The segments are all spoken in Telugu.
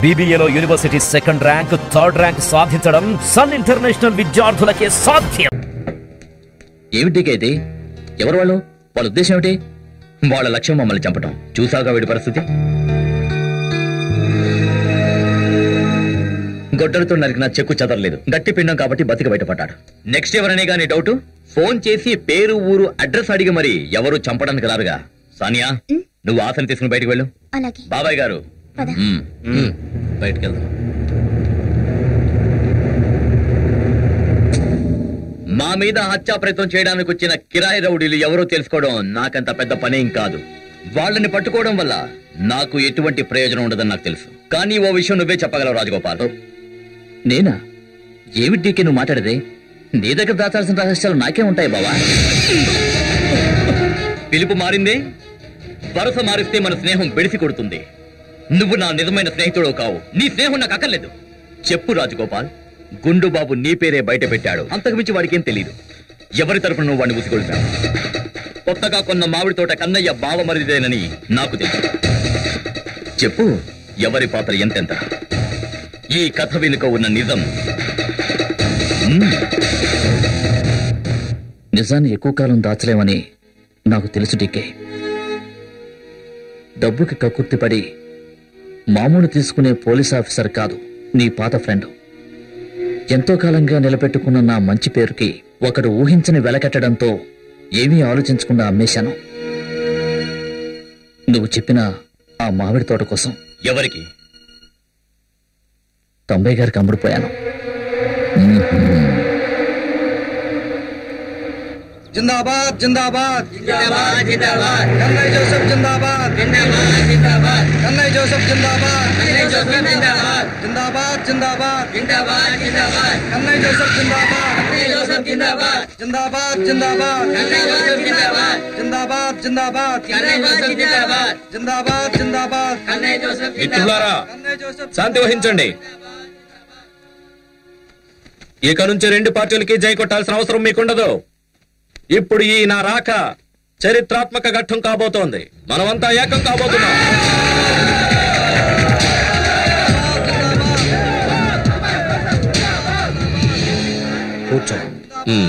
బీబీఏలో university second rank third rank సాధించడం సన్ ఇంటర్నేషనల్ విద్యార్థులకే సాధ్యం ఏమిటికైతే ఎవరు వాళ్ళు వాళ్ళ ఉద్దేశం ఏమిటి వాళ్ళ లక్ష్యం మమ్మల్ని చంపటం చూసాగా వీడి పరిస్థితి గొడ్డలతో నరికిన చెక్కు చదరలేదు గట్టి పిండం కాబట్టి బతికి బయటపడ్డాడు నెక్స్ట్ ఎవరనే గానీ డౌట్ ఫోన్ చేసి పేరు ఊరు అడ్రస్ అడిగి మరి ఎవరు చంపడానికి రారుగా సానియా నువ్వు ఆశలు తీసుకుని బయటికి వెళ్ళు అలాగే బాబాయ్ గారు పద. మ్మ్. మ్మ్. బయటికి వెళ్దాం మా మీద హత్యా ప్రయత్నం చేయడానికి వచ్చిన కిరాయి రౌడీలు ఎవరో తెలుసుకోవడం నాకంత పెద్ద పనేం కాదు వాళ్ళని పట్టుకోవడం వల్ల నాకు ఎటువంటి ప్రయోజనం ఉండదని నాకు తెలుసు కానీ ఓ విషయం నువ్వే చెప్పగలవు రాజగోపాల్ నేనా ఏమిటి నువ్వు మాట్లాడేది నీ దగ్గర దాచాల్సిన రహస్యాలు నాకే ఉంటాయి బావా పిలుపు మారిందే వరుస మారిస్తే మన స్నేహం బెడిసి కొడుతుంది నువ్వు నా నిజమైన స్నేహితుడు కావు నీ స్నేహం నాకు అక్కర్లేదు చెప్పు రాజగోపాల్ గుండు బాబు నీ పేరే బయట పెట్టాడు అంతకుమించి వాడికేం తెలియదు ఎవరి తరపున నువ్వు వాడిని ఉసిగొల్పావు కొత్తగా కొన్న మామిడి తోట కన్నయ్య బావమరిదేనని నాకు తెలుసు చెప్పు ఎవరి పాత్ర ఎంతెంత ఈ కథ వెనుక ఉన్న నిజం మ్మ్. నిజాన్ని ఎక్కువ కాలం దాచలేమని నాకు తెలుసు డీకే డబ్బుకి కక్కుర్తిపడి మామూలు తీసుకునే పోలీస్ ఆఫీసర్ కాదు నీ పాత ఫ్రెండ్ ఎంతో కాలంగా నిలబెట్టుకున్న నా మంచి పేరుకి ఒకడు ఊహించని వెలకట్టడంతో ఏమీ ఆలోచించకుండా అమ్మేశాను నువ్వు చెప్పిన ఆ మామిడి తోట కోసం ఎవరికి తొంభై గారికి అమ్ముడుపోయాను जिंदाबाद जिंदाबाद जिंदाबाद जिंदाबाद कन्नई जोसेफ जिंदाबाद जिंदाबाद जिंदाबाद कन्नई जोसेफ जिंदाबाद कन्नई जोसेफ जिंदाबाद जिंदाबाद जिंदाबाद जिंदाबाद जिंदाबाद कन्नई जोसेफ जिंदाबाद कन्नई जोसेफ जिंदाबाद जिंदाबाद जिंदाबाद कन्नई जोसेफ जिंदाबाद जिंदाबाद जिंदाबाद कन्नई जोसेफ जिंदाबाद जिंदाबाद जिंदाबाद कन्नई जोसेफ మిత్రులారా कन्नई जोसेफ శాంతి వహించండి ఇక నుంచి రెండు పార్టీలకి జై కొట్టాల్సిన అవసరం మీకుండదు ఇప్పుడు ఈ నా రాక చరిత్రాత్మక ఘట్టం కాబోతోంది మనమంతా ఏకం కాబోతున్నాం కూర్చో ఉమ్.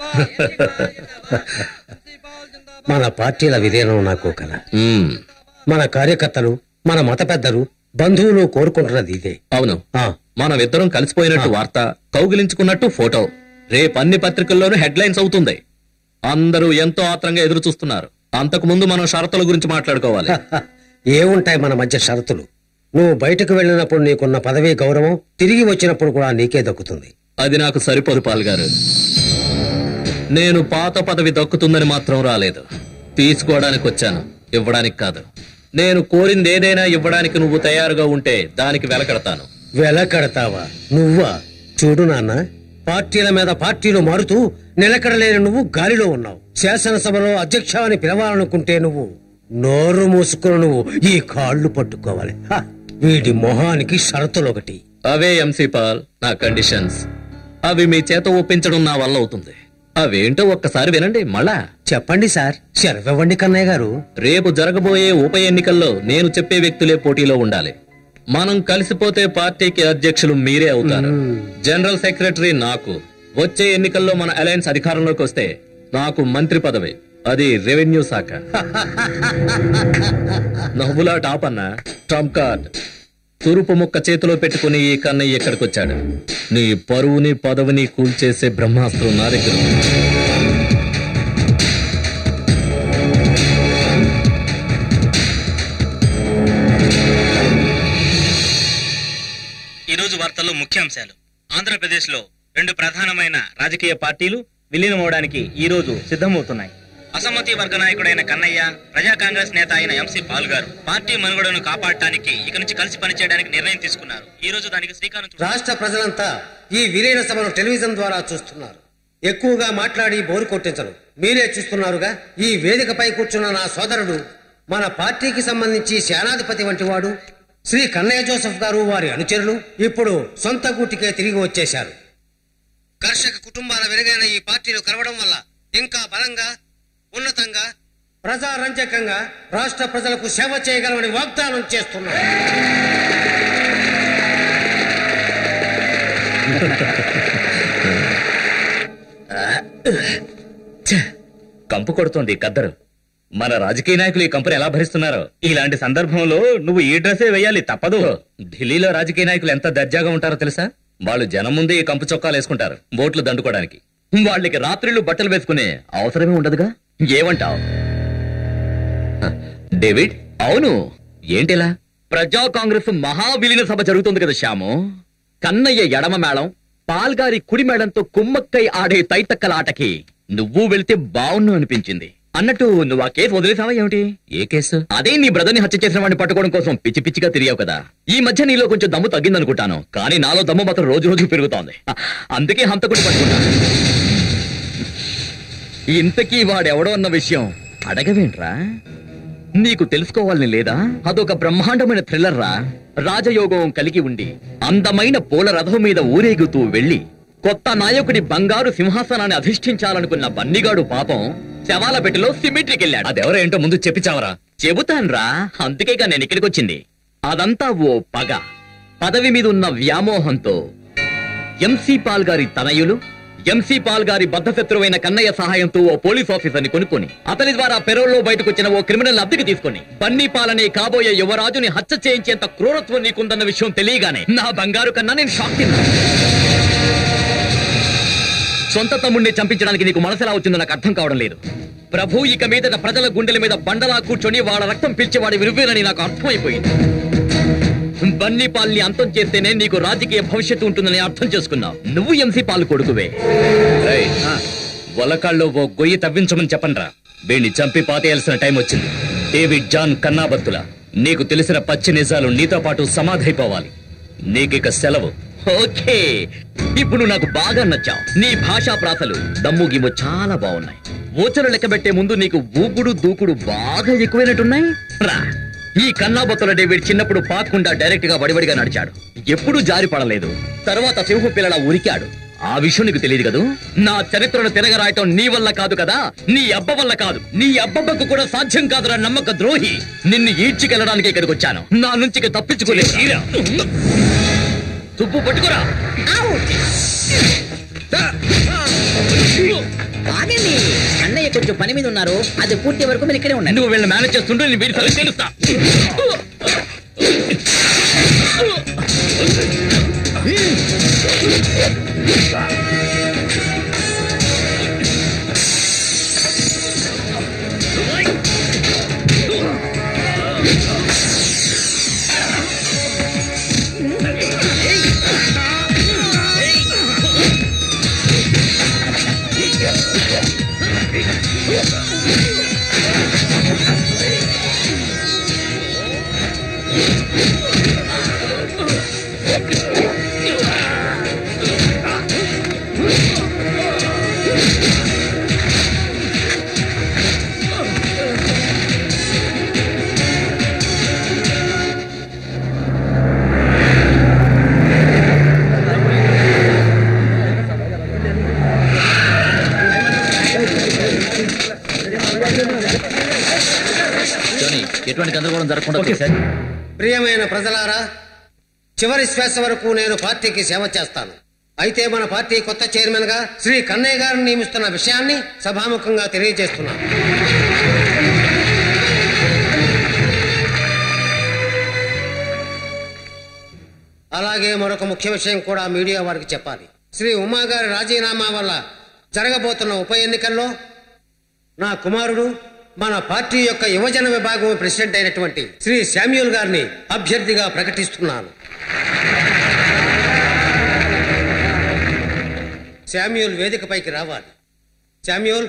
మన పార్టీల విలీనం నాకు కల ఉమ్. మన కార్యకర్తలు మన మత పెద్దలు బంధువులు కోరుకుంటున్నది ఇదే అవును ఆ, మనం ఇద్దరం కలిసిపోయినట్టు వార్త కౌగిలించుకున్నట్టు ఫోటో రేపు అన్ని పత్రికల్లోనూ హెడ్లైన్స్ అవుతుంది అందరూ ఎంతో ఆత్రంగా ఎదురు చూస్తున్నారు అంతకు ముందు మనం షరతుల గురించి మాట్లాడుకోవాలి ఏముంటాయి మన మధ్య షరతులు నువ్వు బయటకు వెళ్ళినప్పుడు నీకున్న పదవీ గౌరవం తిరిగి వచ్చినప్పుడు కూడా నీకే దక్కుతుంది అది నాకు సరిపోదు పాల్ గారు నేను పాత పదవి దక్కుతుందని మాత్రం రాలేదు తీసుకోవడానికి వచ్చాను ఇవ్వడానికి కాదు నేను కోరింది ఏదైనా ఇవ్వడానికి నువ్వు తయారుగా ఉంటే దానికి వెలకడతాను వెలకడతావా నువ్వా చూడు నాన్న పార్టీల మీద పార్టీలు మారుతూ నిలకడలేని నువ్వు గాలిలో ఉన్నావు శాసనసభలో అధ్యక్ష అని పిలవాలనుకుంటే నువ్వు నోరు మూసుకుని నువ్వు ఈ కాళ్ళు పట్టుకోవాలి హ! వీడి మొహానికి షరతులు ఒకటి అవే ఎంసీ పాల్ నా కండిషన్స్ అవి మీ చేత ఒప్పించడం నా వల్ల అవుతుంది అవేంటో ఒక్కసారి వినండి మళ్ళా చెప్పండి సార్ శరవివ్వండి కన్నయ్య గారు రేపు జరగబోయే ఉప ఎన్నికల్లో నేను చెప్పే వ్యక్తులే పోటీలో ఉండాలి మనం కలిసిపోతే పార్టీకి అధ్యక్షులు మీరే అవుతారు జనరల్ సెక్రటరీ నాకు వచ్చే ఎన్నికల్లో మన అలయన్స్ అధికారంలోకి వస్తే నాకు మంత్రి పదవి అది రెవెన్యూ శాఖ నవ్వులా టాప్ అన్న ట్రంప్ కార్డ్ తురుపు ముక్క చేతిలో పెట్టుకుని ఈ కన్నయ్య ఇక్కడికి వచ్చాడు నీ పరువుని పదవిని కూల్చేసే బ్రహ్మాస్త్రం నా దగ్గర ఉంది. ఈ రోజు వార్తల్లో ముఖ్యాంశాలు ఆంధ్రప్రదేశ్ లో రెండు ప్రధానమైన రాజకీయ పార్టీలు విలీనమవడానికి ఈ రోజు సిద్ధమవుతున్నాయి అసమ్మతి వర్గ నాయకుడైన కన్నయ్య ప్రజా కాంగ్రెస్ నేత అయిన ఎంసీ పాల్ గారు పార్టీ మనుగడను కాపాడటానికి ఇక నుంచి కలిసి పనిచేయడానికి నిర్ణయం తీసుకున్నారు ఈ రోజు దానికి శ్రీకారం చుట్టారు. రాష్ట్ర ప్రజలంతా ఈ విలీన సభను టెలివిజన్ ద్వారా చూస్తున్నారు ఎక్కువగా మాట్లాడి బోరు కొట్టించరు మీరే చూస్తున్నారుగా ఈ వేదికపై కూర్చున్న నా సోదరుడు మన పార్టీకి సంబంధించి సేనాధిపతి వంటి వాడు శ్రీ కన్నయ్య జోసెఫ్ గారు వారి అనుచరులు ఇప్పుడు సొంత గూటికే తిరిగి వచ్చేశారు కర్షక కుటుంబాల వెలుగైన ఈ పార్టీలు కలవడం వల్ల ఇంకా బలంగా ఉన్నతంగా ప్రజారంజకంగా రాష్ట్ర ప్రజలకు సేవ చేయగలమని వాగ్దానం చేస్తున్నారు కంపు కొడుతోంది కద్దరు మన రాజకీయ నాయకులు ఈ కంపెని ఎలా భరిస్తున్నారో ఇలాంటి సందర్భంలో నువ్వు ఈ డ్రెస్సే వేయాలి తప్పదు ఢిల్లీలో రాజకీయ నాయకులు ఎంత దర్జాగా ఉంటారో తెలుసా వాళ్ళు జనం ముందే ఈ కంపు చొక్కాలు వేసుకుంటారు బోట్లు దండుకోవడానికి వాళ్ళకి రాత్రిళ్ళు బట్టలు వేసుకునే అవసరమే ఉండదుగా ఏమంటావు డేవిడ్ అవును ఏంటిలా ప్రజా కాంగ్రెస్ మహావిలీన సభ జరుగుతుంది కదా శ్యాము కన్నయ్య ఎడమ మేళం పాల్గారి కుడి మేళంతో కుమ్మక్కై ఆడే తైతక్కల ఆటకి నువ్వు వెళ్తే బావున్ను అనిపించింది అన్నట్టు నువ్వు ఆ కేసు వదిలేసావా ఏమిటి ఏ కేసు అదే నీ బ్రదర్ ని హత్య చేసిన వాడిని పట్టుకోవడం కోసం పిచ్చి పిచ్చిగా తిరిగావు కదా ఈ మధ్య నీలో కొంచెం దమ్ము తగ్గిందనుకుంటాను కానీ నాలో దమ్ము మాత్రం రోజు రోజు పెరుగుతోంది అ- అందుకే హంతకుడి పట్టుకున్నాను ఇంతకీ వాడెవడో అన్న విషయం అడగవేంట్రా నీకు తెలుసుకోవాలని లేదా అదొక బ్రహ్మాండమైన థ్రిల్లర్ రా రాజయోగం కలిగి ఉండి అందమైన పూల రథం మీద ఊరేగుతూ వెళ్లి కొత్త నాయకుడి బంగారు సింహాసనాన్ని అధిష్ఠించాలనుకున్న బన్నిగాడు పాపం శవాల పెట్టెలో సిమెట్రీకి వెళ్ళాడు అదెవరేంటో ముందు చెప్పిచావరా చెబుతాన్రా అందుకేగా నేను ఇక్కడికి వచ్చింది అదంతా ఓ పగ పదవి మీద ఉన్న వ్యామోహంతో ఎంసీ పాల్ గారి తనయులు ఎంసీ పాల్ గారి బద్ధశత్రువైన కన్నయ్య సహాయంతో ఓ పోలీస్ ఆఫీసర్ ని కొనుక్కొని అతని ద్వారా పెరోల్లో బయటకు వచ్చిన ఓ క్రిమినల్ అద్దెకి తీసుకొని బన్నీ పాలనే కాబోయే యువరాజుని హత్య చేయించేంత క్రూరత్వం నీకుందన్న విషయం తెలియగానే నా బంగారు కన్నా నేను షాక్ తిన్నా సొంత తమ్ముడిని చంపించడానికి నీకు మనసులా వచ్చిందో నాకు అర్థం కావడం లేదు ప్రభు ఇక మీదట ప్రజల గుండెల మీద బండలా కూర్చొని వాళ్ళ రక్తం పీల్చేవాడి విరువేనని నాకు అర్థమైపోయింది బన్నీ పాల్ని అంతం చేస్తేనే నీకు రాజకీయ భవిష్యత్తు ఉంటుందని అర్థం చేసుకున్నావు నువ్వు ఎంసీ పాలు కొడుకువే ఏయ్, వలకాల్లో ఓ గొయ్యి తవ్వించమని చెప్పండ్రా వీణ్ణి చంపి పాతేయాల్సిన టైం వచ్చింది డేవిడ్ జాన్ కన్నాబత్తుల నీకు తెలిసిన పచ్చి నిజాలు నీతో పాటు సమాధైపోవాలి నీకిక సెలవు ఓకే ఇప్పుడు నువ్వు నాకు బాగా నచ్చావు నీ భాషా ప్రాసలు దమ్ము గిమ్ము చాలా బాగున్నాయి ఓచలు లెక్క పెట్టే ముందు నీకు ఊపుడు దూకుడు బాగా ఎక్కువైనట్టున్నాయి రా ఈ కన్నాబొత్తల డేవిడ్ చిన్నప్పుడు పాకుండా డైరెక్ట్ గా వడివడిగా నడిచాడు ఎప్పుడూ జారి పడలేదు తర్వాత సింహం పిల్లల ఉరికాడు ఆ విషయం నీకు తెలియదు కదూ నా చరిత్రను తిరగరాయటం నీ వల్ల కాదు కదా నీ అబ్బ వల్ల కాదు నీ అబ్బబ్బకు కూడా సాధ్యం కాదురా నమ్మక ద్రోహి నిన్ను ఈడ్చికెళ్ళడానికి ఇక్కడికి వచ్చాను నా నుంచి ఇక తప్పించుకోలేదు తుప్పు పట్టుకురా ఆగండి అన్నయ్య కొంచెం పని మీద ఉన్నారు అది పూర్తి వరకు మీరు ఇక్కడే ఉండండి నువ్వు వీళ్ళని మేనేజ్ చేస్తుంటే నేను వీడి సంగతి తెలుస్తా ఎటువంటి గందరగోళం జరగకుండా చూశారు ప్రియమైన ప్రజలారా చివరి శ్వాస వరకు నేను పార్టీకి సేవ చేస్తాను అయితే మన పార్టీ కొత్త చైర్మన్ గా శ్రీ కన్నయ్య గారిని నియమిస్తున్న విషయాన్ని సభాముఖంగా తెలియజేస్తున్నాను అలాగే మరొక ముఖ్య విషయం కూడా మీడియా వారికి చెప్పాలి శ్రీ ఉమా గారి రాజీనామా వల్ల జరగబోతున్న ఉప ఎన్నికల్లో నా కుమారుడు మన పార్టీ యొక్క యువజన విభాగం ప్రెసిడెంట్ అయినటువంటి శ్రీ శామ్యూల్ గారిని అభ్యర్థిగా ప్రకటిస్తున్నాను శామ్యూల్ వేదికపైకి రావాలి శామ్యూల్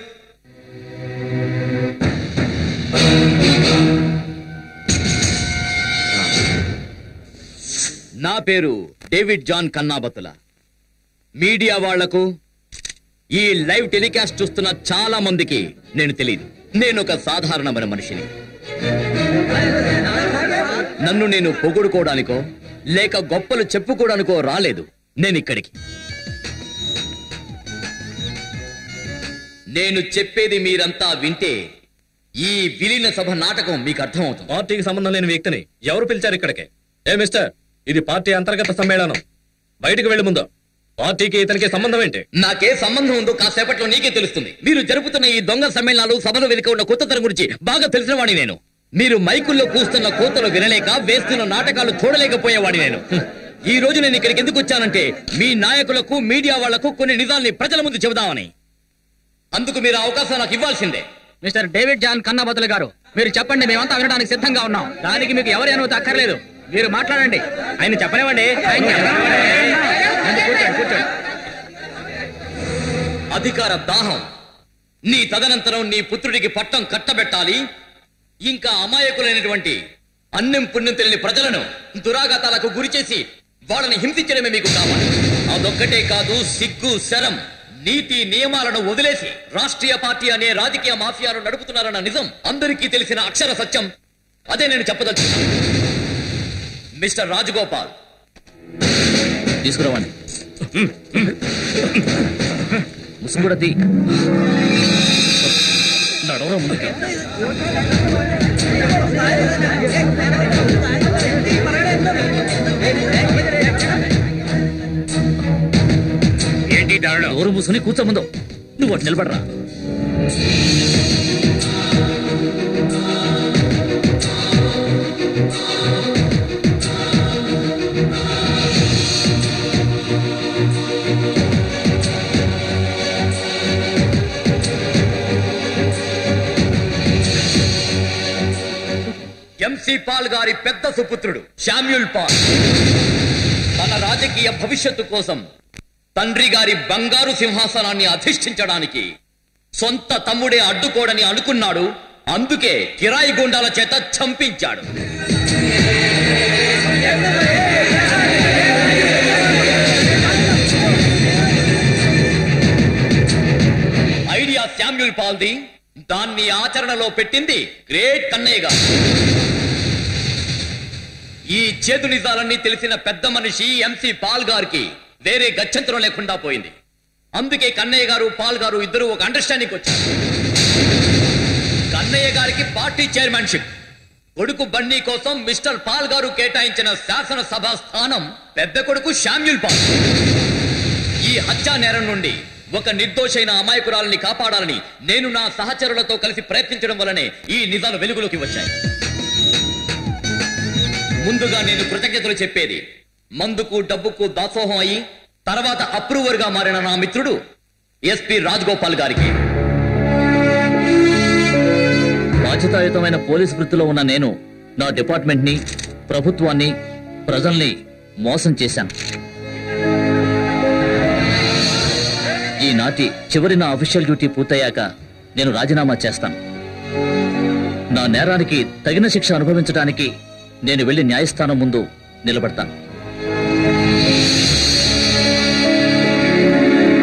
నా పేరు డేవిడ్ జాన్ కన్నాబతుల మీడియా వాళ్లకు ఈ లైవ్ టెలికాస్ట్ చూస్తున్న చాలా మందికి నేను తెలియదు నేను ఒక సాధారణమైన మనిషిని నన్ను నేను పొగుడుకోవడానికో లేక గొప్పలు చెప్పుకోవడానికో రాలేదు నేను ఇక్కడికి నేను చెప్పేది మీరంతా వింటే ఈ విలీన సభ నాటకం మీకు అర్థమవుతుంది పార్టీకి సంబంధం లేని వ్యక్తిని ఎవరు పిలిచారు ఇక్కడికి ఏ మిస్టర్ ఇది పార్టీ అంతర్గత సమ్మేళనం బయటికి వెళ్ళి ముందు పార్టీకి ఇతనికి సంబంధం ఏంటి నాకే సంబంధం ఉందో కాసేపట్లో నీకే తెలుస్తుంది మీరు జరుపుతున్న ఈ దొంగ సమ్మేళనాలు సభల వెనుక ఉన్న కొత్తతనం గురించి బాగా తెలిసిన వాడిని నేను మీరు మైకుల్లో కూస్తున్న కోతలు వినలేక వేస్తున్న నాటకాలు చూడలేకపోయేవాడి నేను హ్మ్. ఈ రోజు నేను ఇక్కడికి ఎందుకు వచ్చానంటే మీ నాయకులకు మీడియా వాళ్లకు కొన్ని నిజాల్ని ప్రజల ముందు చెబుదామని అందుకు మీరు ఆ అవకాశం నాకు ఇవ్వాల్సిందే మిస్టర్ డేవిడ్ జాన్ కన్నాబతులు గారు మీరు చెప్పండి మేమంతా వినడానికి సిద్ధంగా ఉన్నాం దానికి మీకు ఎవరి అనుమతి అక్కర్లేదు మీరు మాట్లాడండి ఆయన చెప్పలేవండి ఆయన చెప్పనివ్వండి. కూర్చోండి కూర్చోండి అధికార దాహం నీ తదనంతరం నీ పుత్రుడికి పట్టం కట్టబెట్టాలి ఇంకా అమాయకులైనటువంటి అన్నం పుణ్యం తెలియని ప్రజలను దురాఘాతాలకు గురి చేసి వాళ్ళని హింసించడమే మీకు కావాలి అదొక్కటే కాదు సిగ్గు శరం నీతి నియమాలను వదిలేసి రాష్ట్రీయ పార్టీ అనే రాజకీయ మాఫియాను నడుపుతున్నారన్న నిజం అందరికీ తెలిసిన అక్షర సత్యం అదే నేను చెప్పదలుచుకున్నాను మిస్టర్ రాజగోపాల్ తీసుకురావండి ముసుగు కూడా తీ నడవరా ముందుకి ఏంటి దారుణం నోరు మూసుకుని కూర్చో ముందు నువ్వు అటు నిలబడరా ఎంసీ పాల్ గారి పెద్ద సుపుత్రుడు శామ్యుల్ పాల్ తన రాజకీయ భవిష్యత్తు కోసం తండ్రి గారి బంగారు సింహాసనాన్ని అధిష్ఠించడానికి సొంత తమ్ముడే అడ్డుకోడని అనుకున్నాడు అందుకే కిరాయి గుండాల చేత చంపించాడు ఐడియా శామ్యుల్ పాల్ది దాన్ని ఆచరణలో పెట్టింది గ్రేట్ కన్నయ్య గారు ఈ చేతు నిజాలన్నీ తెలిసిన పెద్ద మనిషి ఎంసీ పాల్ గారికి వేరే గత్యంతరం లేకుండా పోయింది అందుకే కన్నయ్య గారు పాల్ గారు ఇద్దరు ఒక అండర్స్టాండింగ్ వచ్చారు కన్నయ్య గారికి పార్టీ చైర్మన్షిప్ కొడుకు బన్నీ కోసం మిస్టర్ పాల్ గారు కేటాయించిన శాసనసభ స్థానం పెద్ద కొడుకు శామ్యుల్ పాల్ ఈ హత్యా నేరం నుండి ఒక నిర్దోషైన అమాయకురాలని కాపాడాలని నేను నా సహచరులతో కలిసి ప్రయత్నించడం వల్లనే ఈ నిజాలు వెలుగులోకి వచ్చాయి ముందుగా నేను కృతజ్ఞతలు చెప్పేది మందుకు డబ్బుకు దాసోహం అయి తర్వాత అప్రూవర్ గా మారిన నా మిత్రుడు ఎస్పి రాజగోపాల్ గారికి బాధ్యతాయుతమైన పోలీస్ వృత్తిలో ఉన్న నేను నా డిపార్ట్మెంట్ ని ప్రభుత్వాన్ని ప్రజల్ని మోసం చేశాను ఈనాటి చివరి నా అఫీషియల్ డ్యూటీ పూర్తయ్యాక నేను రాజీనామా చేస్తాను నా నేరానికి తగిన శిక్ష అనుభవించడానికి నేను వెళ్లి న్యాయస్థానం ముందు నిలబడతాను